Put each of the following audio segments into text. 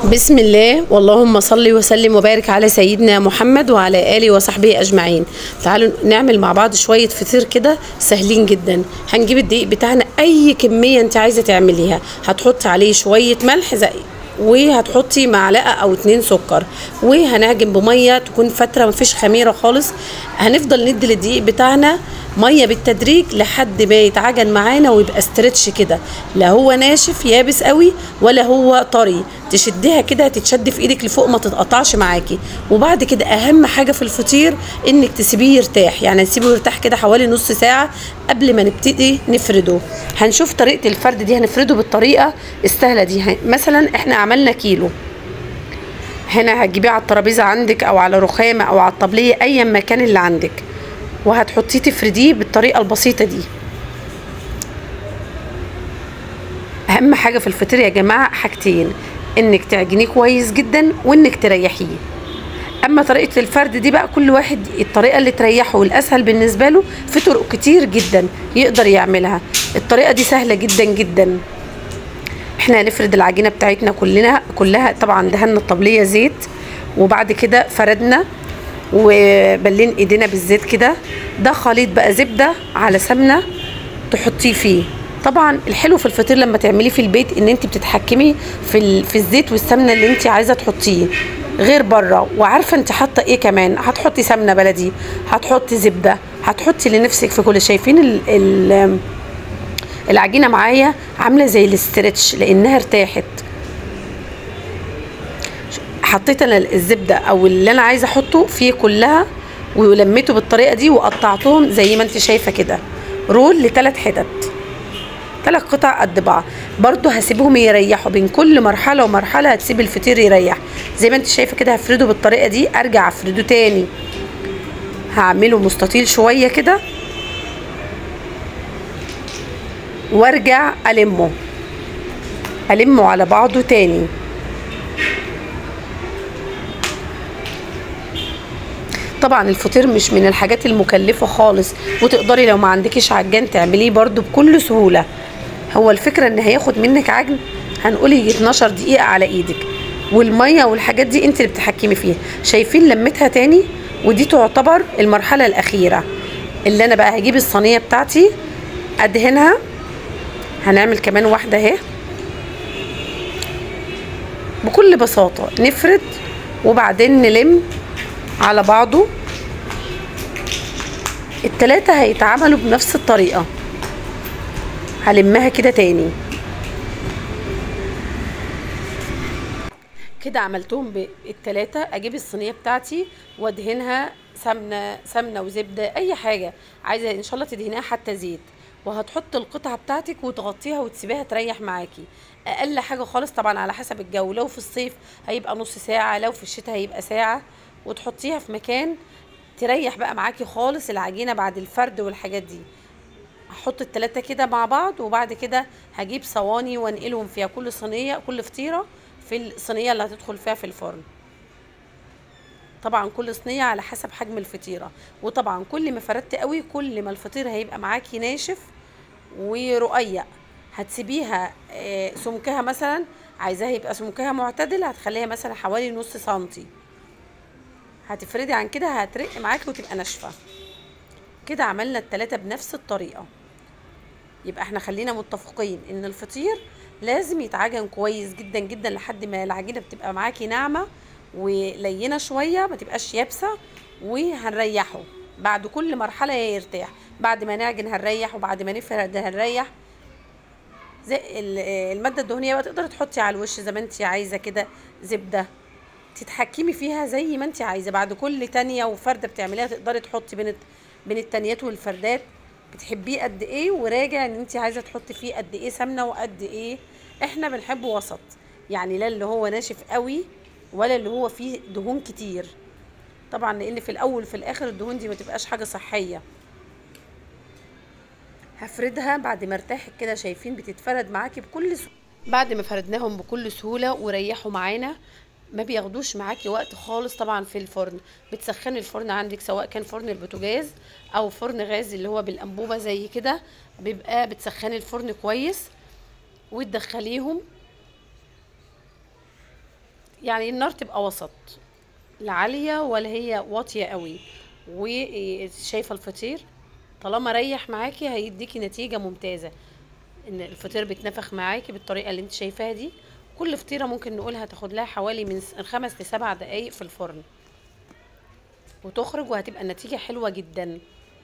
بسم الله واللهم صل وسلم وبارك على سيدنا محمد وعلى اله وصحبه اجمعين تعالوا نعمل مع بعض شويه فطير كده سهلين جدا هنجيب الدقيق بتاعنا اي كميه انت عايزه تعمليها هتحطي عليه شويه ملح زي وهتحطي معلقه او اتنين سكر وهنعجن بميه تكون فتره مفيش خميره خالص هنفضل ندي للدقيق بتاعنا ميه بالتدريج لحد ما يتعجن معانا ويبقى استرتش كده لا هو ناشف يابس قوي ولا هو طري تشديها كده تتشد في ايدك لفوق ما تتقطعش معاكي وبعد كده اهم حاجه في الفطير انك تسيبيه يرتاح يعني نسيبه يرتاح كده حوالي نص ساعه قبل ما نبتدي نفرده هنشوف طريقه الفرد دي هنفرده بالطريقه السهله دي مثلا احنا عملنا كيلو هنا هتجيبيه على الترابيزه عندك او على رخامه او على الطبليه ايا ما كان اللي عندك وهتحطيه تفرديه بالطريقه البسيطه دي اهم حاجه في الفطير يا جماعه حاجتين انك تعجنيه كويس جدا وانك تريحيه اما طريقه الفرد دي بقى كل واحد الطريقه اللي تريحه والاسهل بالنسبه له في طرق كتير جدا يقدر يعملها الطريقه دي سهله جدا جدا احنا هنفرد العجينه بتاعتنا كلنا كلها طبعا دهنا الطبليه زيت وبعد كده فردنا وبلين ايدينا بالزيت كده ده خليط بقى زبده على سمنه تحطيه فيه طبعا الحلو في الفطير لما تعمليه في البيت ان انت بتتحكمي في في الزيت والسمنه اللي انت عايزه تحطيه غير بره وعارفه انت حاطه ايه كمان هتحطي سمنه بلدي هتحطي زبده هتحطي لنفسك في كل شايفين ال ال العجينه معايا عامله زي الاسترتش لانها ارتاحت حطيت انا الزبده او اللي انا عايزه احطه فيه كلها ولميته بالطريقه دي وقطعتهم زي ما انت شايفه كده رول لثلاث حتت ثلاث قطع قد بعض برضو هسيبهم يريحوا بين كل مرحله ومرحله هتسيب الفطير يريح زي ما انت شايفه كده هفرده بالطريقه دي ارجع افرده تاني هعمله مستطيل شويه كده وارجع المه المه على بعضه تاني طبعا الفطير مش من الحاجات المكلفة خالص وتقدري لو ما عندكيش عجان تعمليه برضو بكل سهولة هو الفكرة ان هياخد منك عجن هنقول يجي 12 دقيقة على ايدك والمية والحاجات دي انت اللي بتحكمي فيها شايفين لمتها تاني ودي تعتبر المرحلة الأخيرة اللي أنا بقى هجيب الصينية بتاعتي أدهنها هنعمل كمان واحدة اهي بكل بساطة نفرد وبعدين نلم على بعضه التلاتة هيتعملوا بنفس الطريقة هلمها كده تاني كده عملتهم بالتلاتة اجيب الصينية بتاعتي وادهنها سمنة سمنة وزبدة اي حاجة عايزة ان شاء الله تدهنيها حتى زيت وهتحط القطعة بتاعتك وتغطيها وتسيبيها تريح معاكي اقل حاجة خالص طبعا على حسب الجو لو في الصيف هيبقى نص ساعة لو في الشتاء هيبقى ساعة وتحطيها في مكان تريح بقى معاكي خالص العجينه بعد الفرد والحاجات دي هحط التلاتة كده مع بعض وبعد كده هجيب صواني وانقلهم فيها كل صينيه كل فطيره في الصينيه اللي هتدخل فيها في الفرن طبعا كل صينيه على حسب حجم الفطيره وطبعا كل ما فردت قوي كل ما الفطير هيبقى معاكي ناشف ورقيق هتسيبيها سمكها مثلا عايزاها يبقى سمكها معتدل هتخليها مثلا حوالي نص سنتي هتفردي عن كده هترق معاكي وتبقى ناشفه كده عملنا التلاتة بنفس الطريقه يبقى احنا خلينا متفقين ان الفطير لازم يتعجن كويس جدا جدا لحد ما العجينه بتبقى معاكي ناعمه ولينه شويه ما تبقاش يابسه وهنريحه بعد كل مرحله يرتاح بعد ما نعجن هنريح وبعد ما نفرد هنريح زي الماده الدهنيه بقى تقدري تحطي على الوش زي ما انت عايزه كده زبده تتحكمي فيها زي ما انت عايزه بعد كل تانية وفرده بتعمليها تقدري تحطي بين بين التانيات والفردات بتحبيه قد ايه وراجع ان انت عايزه تحطي فيه قد ايه سمنه وقد ايه احنا بنحبه وسط يعني لا اللي هو ناشف قوي ولا اللي هو فيه دهون كتير طبعا لان في الاول وفي الاخر الدهون دي ما تبقاش حاجه صحيه هفردها بعد ما ارتاحت كده شايفين بتتفرد معاكي بكل سهوله بعد ما فردناهم بكل سهوله وريحوا معانا ما بياخدوش معاكي وقت خالص طبعا في الفرن بتسخني الفرن عندك سواء كان فرن البوتاجاز او فرن غاز اللي هو بالانبوبه زي كده بيبقى بتسخني الفرن كويس وتدخليهم يعني النار تبقى وسط لا عالية ولا هي واطية قوي وشايفة الفطير طالما ريح معاكي هيديكي نتيجة ممتازة ان الفطير بيتنفخ معاكي بالطريقة اللي انت شايفاها دي كل فطيرة ممكن نقولها تاخد لها حوالي من س- خمس لسبع دقايق في الفرن وتخرج وهتبقى النتيجة حلوة جدا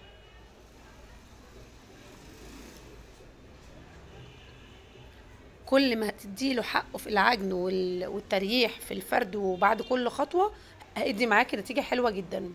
كل ما هتديله حقه في العجن وال- والتريح في الفرد وبعد كل خطوة هيدي معاكي نتيجة حلوة جدا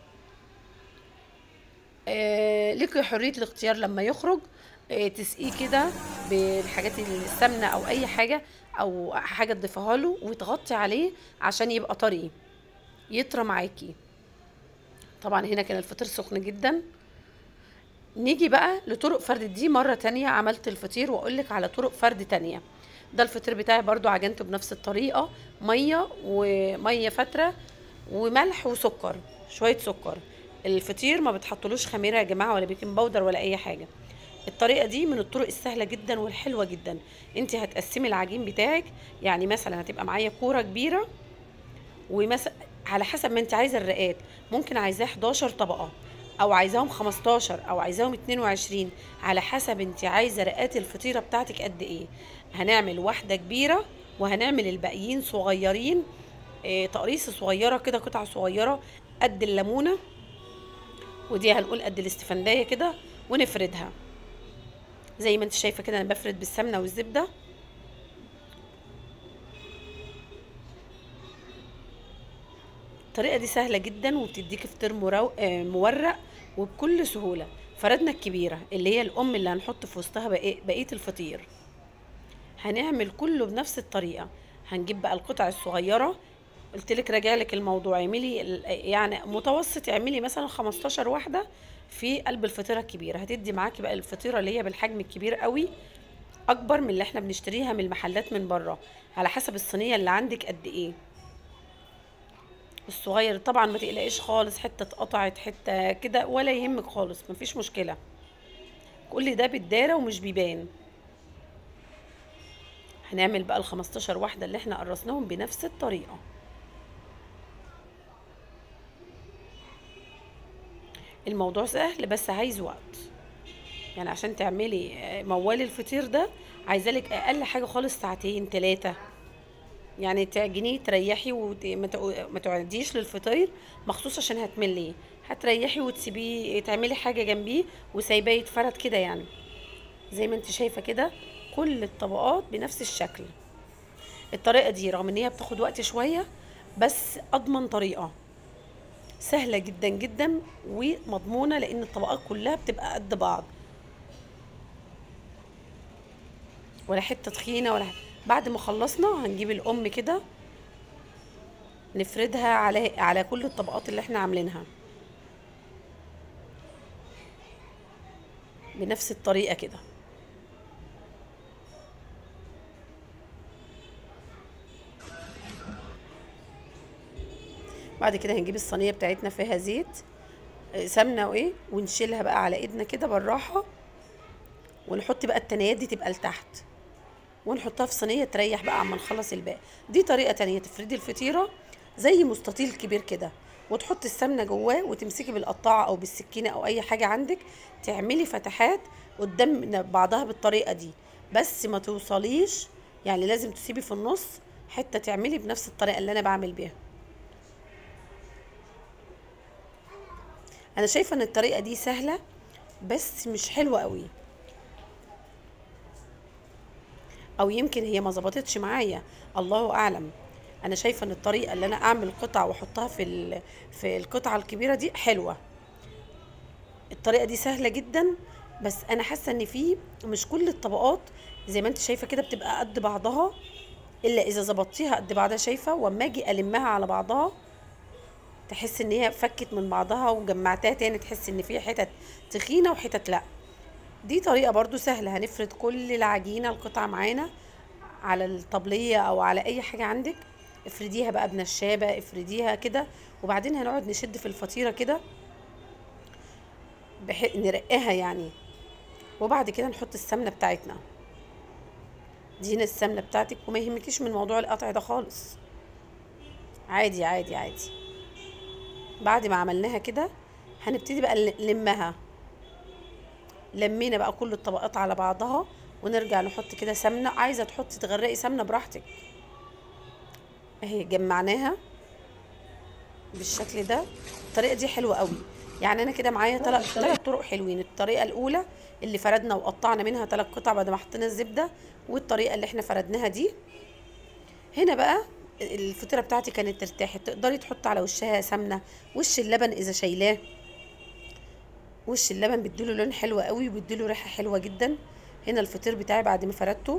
آه ليكي حرية الاختيار لما يخرج آه تسقيه كده بالحاجات اللي- السمنة أو أي حاجة أو حاجة تضيفها له وتغطي عليه عشان يبقى طري يطرى معاكي طبعا هنا كان الفطير سخن جدا نيجي بقى لطرق فرد دي مرة تانية عملت الفطير واقولك على طرق فرد تانية ده الفطير بتاعي برضو عجنته بنفس الطريقة مية ومية فترة وملح وسكر شوية سكر الفطير ما بتحطلوش خميرة يا جماعة ولا بيكنج باودر ولا اي حاجة الطريقة دي من الطرق السهلة جدا والحلوة جدا انت هتقسمي العجين بتاعك يعني مثلا هتبقى معايا كورة كبيرة ومثلا على حسب ما انت عايزه الرقات ممكن عايزاه 11 طبقه او عايزاهم 15 او عايزاهم 22 على حسب انت عايزه رقات الفطيره بتاعتك قد ايه هنعمل واحده كبيره وهنعمل الباقيين صغيرين اه تقريصه صغيره كده قطعه صغيره قد الليمونه ودي هنقول قد الاستفندايه كده ونفردها زي ما انت شايفه كده انا بفرد بالسمنه والزبده الطريقة دي سهلة جدا وبتديك فطير مرو... آه، مورق وبكل سهولة فردنا الكبيرة اللي هي الأم اللي هنحط في وسطها بقية, بقية الفطير هنعمل كله بنفس الطريقة هنجيب بقى القطع الصغيرة قلت لك راجع لك الموضوع اعملي ال- يعني متوسط اعملي مثلا 15 واحدة في قلب الفطيرة الكبيرة هتدي معاكي بقى الفطيرة اللي هي بالحجم الكبير قوي اكبر من اللي احنا بنشتريها من المحلات من بره على حسب الصينية اللي عندك قد ايه الصغير طبعا ما تقلقيش خالص حته اتقطعت حته كده ولا يهمك خالص مفيش مشكله كل ده بالدايره ومش بيبان هنعمل بقى ال 15 واحده اللي احنا قرصناهم بنفس الطريقه الموضوع سهل بس عايز وقت يعني عشان تعملي آه، موال الفطير ده عايزالك اقل حاجه خالص ساعتين ثلاثه يعني تعجنيه تريحي وما ما تعديش للفطير مخصوص عشان هتمليه هتريحي وتسيبيه تعملي حاجه جنبيه وسايباه يتفرد كده يعني زي ما انت شايفه كده كل الطبقات بنفس الشكل الطريقه دي رغم ان هي بتاخد وقت شويه بس اضمن طريقه سهله جدا جدا ومضمونه لان الطبقات كلها بتبقى قد بعض ولا حته تخينه ولا حتة. بعد ما خلصنا هنجيب الام كده نفردها على على كل الطبقات اللي احنا عاملينها بنفس الطريقه كده بعد كده هنجيب الصينيه بتاعتنا فيها زيت آه، سمنه وايه ونشيلها بقى على ايدنا كده بالراحه ونحط بقى التنايات دي تبقى لتحت ونحطها في صينيه تريح بقى عما نخلص الباقي دي طريقه تانية تفردي الفطيره زي مستطيل كبير كده وتحطي السمنه جواه وتمسكي بالقطاعه او بالسكينه او اي حاجه عندك تعملي فتحات قدام بعضها بالطريقه دي بس ما توصليش يعني لازم تسيبي في النص حته تعملي بنفس الطريقه اللي انا بعمل بيها انا شايفه ان الطريقه دي سهله بس مش حلوه قوي او يمكن هي ما ظبطتش معايا الله اعلم انا شايفه ان الطريقه اللي انا اعمل قطع واحطها في ال- في القطعه الكبيره دي حلوه الطريقه دي سهله جدا بس انا حاسه ان في مش كل الطبقات زي ما انت شايفه كده بتبقى قد بعضها الا اذا ظبطتيها قد بعضها شايفه واما اجي المها على بعضها تحس ان هي فكت من بعضها وجمعتها تاني تحس ان في حتت تخينه وحتت لا دي طريقه برضو سهله هنفرد كل العجينه القطعه معانا على الطبليه او على اي حاجه عندك افرديها بقى بنشابه افرديها كده وبعدين هنقعد نشد في الفطيره كده بحيث نرقاها يعني وبعد كده نحط السمنه بتاعتنا دي هنا السمنه بتاعتك وما يهمكيش من موضوع القطع ده خالص عادي عادي عادي بعد ما عملناها كده هنبتدي بقى نلمها لمينا بقى كل الطبقات على بعضها ونرجع نحط كده سمنه عايزه تحطي تغرقي سمنه براحتك اهي جمعناها بالشكل ده الطريقه دي حلوه قوي يعني انا كده معايا ثلاث ثلاث طرق حلوين الطريقه الاولى اللي فردنا وقطعنا منها ثلاث قطع بعد ما حطينا الزبده والطريقه اللي احنا فردناها دي هنا بقى الفطيره بتاعتي كانت ارتاحت تقدري تحطي على وشها سمنه وش اللبن اذا شايلاه وش اللبن بيديله لون حلو قوي وبيديله ريحه حلوه جدا هنا الفطير بتاعي بعد ما فردته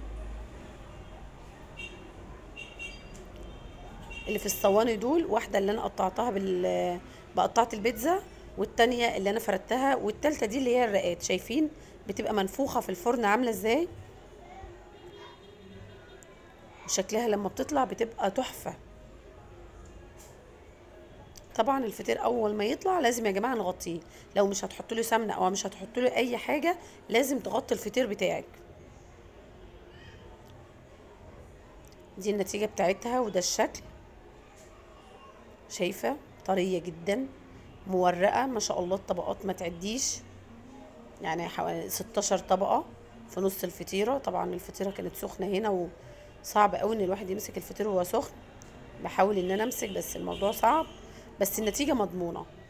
اللي في الصواني دول واحده اللي انا قطعتها بال بقطعه البيتزا والتانية اللي انا فردتها والتالتة دي اللي هي الرقات شايفين بتبقى منفوخه في الفرن عامله ازاي وشكلها لما بتطلع بتبقى تحفه طبعا الفطير اول ما يطلع لازم يا جماعه نغطيه لو مش هتحط له سمنه او مش هتحط له اي حاجه لازم تغطي الفطير بتاعك دي النتيجه بتاعتها وده الشكل شايفه طريه جدا مورقه ما شاء الله الطبقات ما تعديش يعني حوالي 16 طبقه في نص الفطيره طبعا الفطيره كانت سخنه هنا وصعب قوي ان الواحد يمسك الفطير وهو سخن بحاول ان انا امسك بس الموضوع صعب بس النتيجه مضمونه